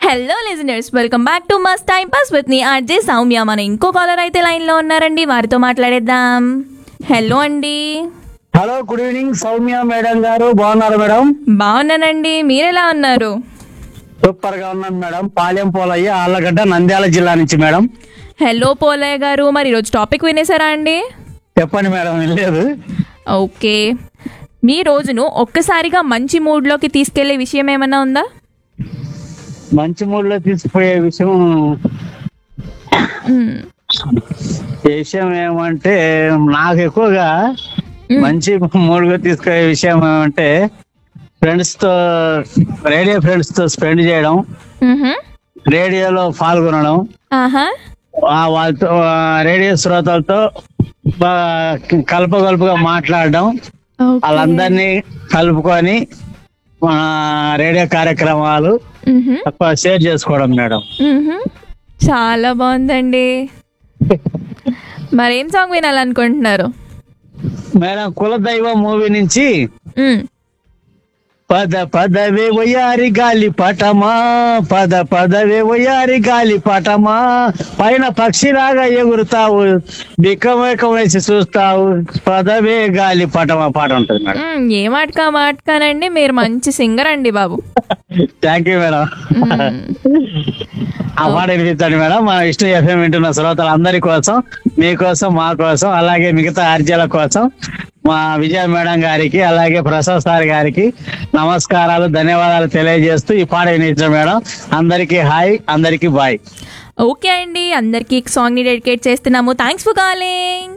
Hello listeners welcome back to must time pass with me RJ Soumya మన ఇంకో caller అయితే లైన్లో ఉన్నారండి వారితో మాట్లాడేద్దాం హలో అండి hello good evening Soumya madam గారు బాగున్నారు మేడం బాగున్నానండి మీరెలా ఉన్నారు సూపర్ గా ఉన్నాను మేడం పాలెం పోలయ్య ఆళ్ళగడ్డ నంద్యాల జిల్లా నుంచి మేడం హలో పోలయ్య గారు మరి ఈరోజు టాపిక్ వినేసారా అండి చెప్పండి మేడం లేదు ఓకే మీ రోజును ఒక్కసారిగా మంచి మూడ్లోకి తీసుకెళ్లే విషయం ఏమైనా ఉందా మంచి మూడ్ లో తీసుకుపోయే విషయం మ్మ్. ఈ విషయం ఏమంటే నాకు ఎక్కువగా మ్మ్. మంచి మూడ్ గా తీసుకునే విషయం ఏమంటే ఫ్రెండ్స్ తో రేడియో ఫ్రెండ్స్ తో స్పెండ్ చేయడం మ్హూ. రేడియోలో పాల్గొనడం ఆహా ఆ వాళ్ళతో ఆ రేడియో శ్రోతలతో బాగా కలుపగలుపుగా మాట్లాడడం ఓకే. వాళ్ళందరినీ కలుపుకొని మన రేడియో కార్యక్రమాలు మ్హూ. తక్కువ షేర్ చేసుకోవడం మేడం మ్హూ. చాలా బాగుందండి మరేం సాంగ్ వినాలనుకుంటున్నారు మేడం కులదైవ మూవీ నుంచి మ్మ్. పద పదవే వయారి గాలి పటమా పద పదవే వయారి గాలి పటమా పైన పక్షిలాగా ఎగురుతావు బిక్కమేకం వేసి చూస్తావు పదవే గాలి పటమా పాట ఉంటుంది మేడం మ్మ్. ఏ మాటకా మాటకానండి మీరు మంచి సింగర్ అండి బాబు థ్యాంక్ యూ మేడం మ్మ్. ఆ పాట వినిపించండి మేడం మా విష్ణు ఎఫ్ఎం వింటున్న శ్రోతలందరి కోసం మీకోసం మా కోసం అలాగే మిగతా ఆర్జీల కోసం మా విజయ మేడం గారికి అలాగే ప్రసాద్ సార్ గారికి నమస్కారాలు ధన్యవాదాలు తెలియజేస్తూ ఈ పాట వినిపించాం మేడం అందరికీ హాయ్ అందరికీ బాయ్ ఓకే అండి అందరికీ సాంగ్ ని డెడికేట్ చేస్తున్నాము థ్యాంక్స్ ఫర్ కాలింగ్